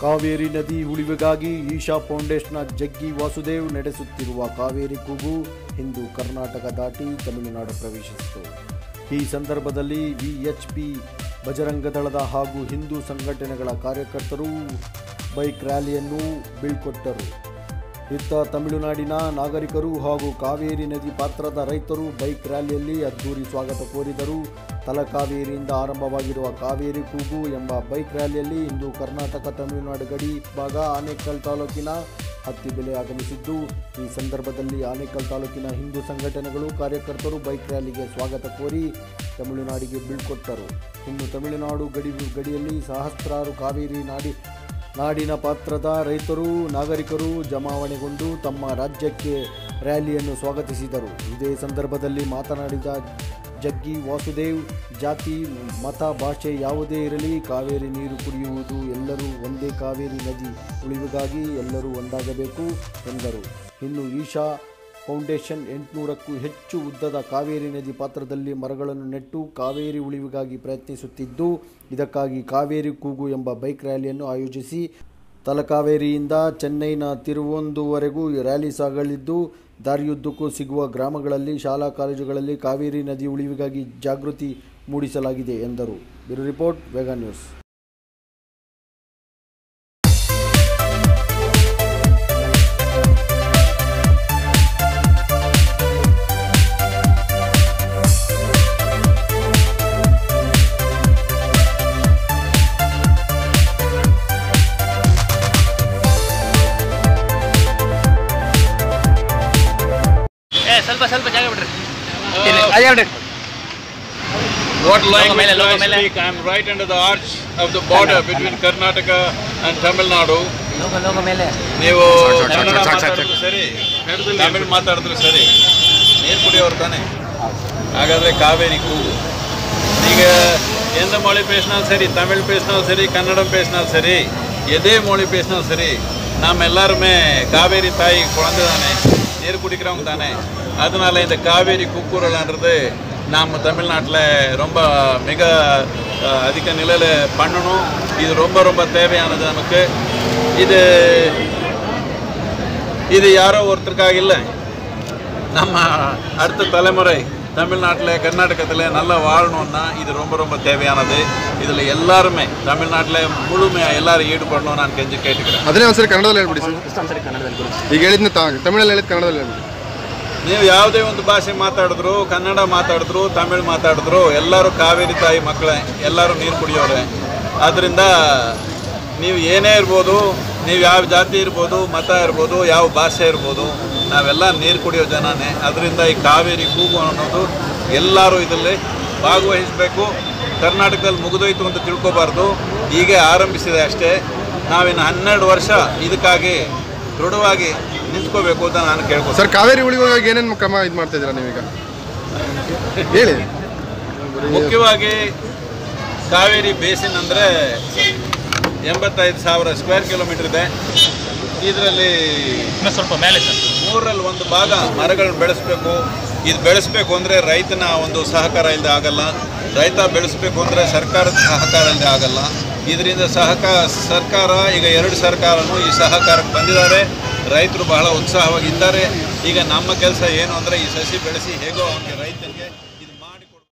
ಕಾವೇರಿ ನದಿ ಉಳಿವಿಗಾಗಿ ಈಶಾ ಫೌಂಡೇಶನ್ನ ಜಗ್ಗಿ ವಾಸುದೇವ್ ನಡೆಸುತ್ತಿರುವ ಕಾವೇರಿ ಕೂಗು ಇಂದು ಕರ್ನಾಟಕ ದಾಟಿ ತಮಿಳುನಾಡು ಪ್ರವೇಶಿಸಿತು ಈ ಸಂದರ್ಭದಲ್ಲಿ ವಿಎಚ್ಪಿ ಬಜರಂಗ ದಳದ ಹಾಗೂ ಹಿಂದೂ ಸಂಘಟನೆಗಳ ಕಾರ್ಯಕರ್ತರು ಬೈಕ್ ರ್ಯಾಲಿಯನ್ನು ಬೀಳ್ಕೊಟ್ಟರು ಇತ್ತ ತಮಿಳುನಾಡಿನ ನಾಗರಿಕರು ಹಾಗೂ ಕಾವೇರಿ ನದಿ ಪಾತ್ರದ ರೈತರು ಬೈಕ್ ರ್ಯಾಲಿಯಲ್ಲಿ ಅದ್ದೂರಿ ಸ್ವಾಗತ ಕೋರಿದರು ತಲಕಾವೇರಿಯಿಂದ ಆರಂಭವಾಗಿರುವ ಕಾವೇರಿ ಕೂಗು ಎಂಬ ಬೈಕ್ ರ್ಯಾಲಿಯಲ್ಲಿ ಇಂದು ಕರ್ನಾಟಕ ತಮಿಳುನಾಡು ಗಡಿ ಭಾಗ ಆನೇಕಲ್ ತಾಲೂಕಿನ ಹತ್ತಿಬೆಲೆ ಆಗಮಿಸಿದ್ದು ಈ ಸಂದರ್ಭದಲ್ಲಿ ಆನೇಕಲ್ ತಾಲೂಕಿನ ಹಿಂದೂ ಸಂಘಟನೆಗಳು ಕಾರ್ಯಕರ್ತರು ಬೈಕ್ ರ್ಯಾಲಿಗೆ ಸ್ವಾಗತ ಕೋರಿ ತಮಿಳುನಾಡಿಗೆ ಬೀಳ್ಕೊಟ್ಟರು ಇನ್ನು ತಮಿಳುನಾಡು ಗಡಿ ಗಡಿಯಲ್ಲಿ ಸಹಸ್ರಾರು ಕಾವೇರಿ ನಾಡಿ ನಾಡಿನ ಪಾತ್ರದ ರೈತರು ನಾಗರಿಕರು ಜಮಾವಣೆಗೊಂಡು ತಮ್ಮ ರಾಜ್ಯಕ್ಕೆ ರ್ಯಾಲಿಯನ್ನು ಸ್ವಾಗತಿಸಿದರು ಇದೇ ಸಂದರ್ಭದಲ್ಲಿ ಮಾತನಾಡಿದ ಜಗ್ಗಿ ವಾಸುದೇವ್ ಜಾತಿ ಮತ ಭಾಷೆ ಯಾವುದೇ ಇರಲಿ ಕಾವೇರಿ ನೀರು ಕುಡಿಯುವುದು ಎಲ್ಲರೂ ಒಂದೇ ಕಾವೇರಿ ನದಿ ಉಳಿವಿಗಾಗಿ ಎಲ್ಲರೂ ಒಂದಾಗಬೇಕು ಎಂದರು ಇನ್ನು ಈಶಾ ಫೌಂಡೇಶನ್ ಎಂಟುನೂರಕ್ಕೂ ಹೆಚ್ಚು ಉದ್ದದ ಕಾವೇರಿ ನದಿ ಪಾತ್ರದಲ್ಲಿ ಮರಗಳನ್ನು ನೆಟ್ಟು ಕಾವೇರಿ ಉಳಿವಿಗಾಗಿ ಪ್ರಯತ್ನಿಸುತ್ತಿದ್ದು ಇದಕ್ಕಾಗಿ ಕಾವೇರಿ ಕೂಗು ಎಂಬ ಬೈಕ್ ರ್ಯಾಲಿಯನ್ನು ಆಯೋಜಿಸಿ ತಲಕಾವೇರಿಯಿಂದ ಚೆನ್ನೈನ ತಿರುವೊಂದುವರೆಗೂ ರ್ಯಾಲಿ ಸಾಗಲಿದ್ದು ದಾರಿಯುದ್ದಕ್ಕೂ ಸಿಗುವ ಗ್ರಾಮಗಳಲ್ಲಿ ಶಾಲಾ ಕಾಲೇಜುಗಳಲ್ಲಿ ಕಾವೇರಿ ನದಿ ಉಳಿವಿಗಾಗಿ ಜಾಗೃತಿ ಮೂಡಿಸಲಾಗಿದೆ ಎಂದರು ಬ್ಯೂರೋ ರಿಪೋರ್ಟ್ ವೇಗಾ ನ್ಯೂಸ್ ಏ ಸ್ವಲ್ಪ ಸ್ವಲ್ಪ ಜಾಗ ಬಿಡ್ರಿ ಅದೇ ಬಿಡ್ರಿ What language ಮೇಲೆ, do ಲೋಕ I ಮೇಲೆ. speak? I am right under the arch of the border between Karnataka and Tamil Nadu. ಲೋಗ ಲೋಗ ಮೇಲೆ ನೀವು ಕನ್ನಡ ಮಾತಾಡಿದ್ರು ಸರಿ ತಮಿಳ್ ಮಾತಾಡಿದ್ರು ಸರಿ ನೀರು ಕುಡಿಯೋರು ತಾನೆ ಹಾಗಾದ್ರೆ ಕಾವೇರಿ ಕೂಗು ಈಗ எந்த மொழி பேசினாலும் சரி தமிழ் பேசினாலும் சரி கன்னடம் பேசினாலும் சரி எதே மொழி பேசினாலும் சரி நாம் எல்லாருமே காவேரி தாய் குழந்தை தானே நீர் குடிக்கிறவங்க தானே அதனால இந்த காவேரி கூக்குரல்ன்றது நாம் தமிழ்நாட்டில் ரொம்ப மிக அஹ், அதிக நிலையில் பண்ணணும் இது ரொம்ப ரொம்ப தேவையானது நமக்கு இது இது யாரோ ஒருத்தருக்காக இல்லை நம்ம அடுத்த தலைமுறை தமிழ்நாட்டில் கர்நாடகத்தில் நல்லா வாழணும்னா இது ரொம்ப ரொம்ப தேவையானது இதில் எல்லாருமே தமிழ்நாட்டில் முழுமையாக எல்லாரும் ஈடுபடணும் ನಾನು ಕೆಂಜಿ ಕೇಳ್ತಿக்கிறேன் ಅದನ್ನೇ ಒಂದ್ಸರಿ ಕನ್ನಡದಲ್ಲಿ ಹೇಳ್ಬಿಡಿ ಸರ್ ಇಷ್ಟೊಂದ್ಸರಿ ಕನ್ನಡದಲ್ಲಿ ಕೊಡಿ ಈಗ ಹೇಳಿದ್ನ ತಾ ತಮಿಳಲ್ಲಿ ಹೇಳಿದ್ ಕನ್ನಡದಲ್ಲಿ ಹೇಳ್ಬಿಡಿ ನೀವು ಯಾವುದೇ ಒಂದು ಭಾಷೆ ಮಾತಾಡಿದ್ರು ಕನ್ನಡ ಮಾತಾಡಿದ್ರು ತಮಿಳ್ ಮಾತಾಡಿದ್ರು ಎಲ್ಲರೂ ಕಾವೇರಿ ತಾಯಿ ಮಕ್ಕಳೇ ಎಲ್ಲರೂ ನೀರು ಕುಡಿಯೋರೆ ಆದ್ದರಿಂದ ನೀವು ಏನೇ ಇರ್ಬೋದು ನೀವು ಯಾವ ಜಾತಿ ಇರ್ಬೋದು ಮತ ಇರ್ಬೋದು ಯಾವ ಭಾಷೆ ಇರ್ಬೋದು ನಾವೆಲ್ಲ ನೀರು ಕುಡಿಯೋ ಜನನೇ ಅದರಿಂದ ಈ ಕಾವೇರಿ ಕೂಗು ಅನ್ನೋದು ಎಲ್ಲರೂ ಇದರಲ್ಲಿ ಭಾಗವಹಿಸಬೇಕು ಕರ್ನಾಟಕದಲ್ಲಿ ಮುಗಿದೋಯ್ತು ಅಂತ ತಿಳ್ಕೊಬಾರ್ದು ಹೀಗೆ ಆರಂಭಿಸಿದೆ ಅಷ್ಟೇ ನಾವಿನ್ನು ಹನ್ನೆರಡು ವರ್ಷ ಇದಕ್ಕಾಗಿ ದೃಢವಾಗಿ ನಿಂತ್ಕೋಬೇಕು ಅಂತ ನಾನು ಕೇಳ್ಕೊತೀನಿ ಸರ್ ಕಾವೇರಿ ಉಳಿವಾಗ ಏನೇನು ಕ್ರಮ ಇದು ಮಾಡ್ತಾ ಇದ್ದೀರಾ ನೀವೀಗ ಹೇಳಿ ಮುಖ್ಯವಾಗಿ ಕಾವೇರಿ ಬೇಸಿನ್ ಅಂದರೆ ಎಂಬತ್ತೈದು ಸಾವಿರ ಸ್ಕ್ವೇರ್ ಕಿಲೋಮೀಟರ್ ಇದೆ ಇದರಲ್ಲಿ ಇನ್ನೂ ಸ್ವಲ್ಪ ಮೇಲೆ ಸರ್ ಮೂರರಲ್ಲಿ ಒಂದು ಭಾಗ ಮರಗಳನ್ನ ಬೆಳೆಸಬೇಕು ಇದು ಬೆಳೆಸಬೇಕು ಅಂದರೆ ರೈತನ ಒಂದು ಸಹಕಾರ ಇಲ್ಲದೆ ಆಗಲ್ಲ ರೈತ ಬೆಳೆಸಬೇಕು ಅಂದರೆ ಸರ್ಕಾರದ ಸಹಕಾರ ಇಲ್ಲದೆ ಆಗಲ್ಲ ಇದರಿಂದ ಸಹಕಾರ ಸರ್ಕಾರ ಈಗ ಎರಡು ಸರ್ಕಾರನೂ ಈ ಸಹಕಾರಕ್ಕೆ ಬಂದಿದ್ದಾರೆ ರೈತರು ಬಹಳ ಉತ್ಸಾಹವಾಗಿದ್ದಾರೆ ಈಗ ನಮ್ಮ ಕೆಲಸ ಏನು ಅಂದರೆ ಈ ಸಸಿ ಬೆಳೆಸಿ ಹೇಗೋ ಅವನಿಗೆ ರೈತನಿಗೆ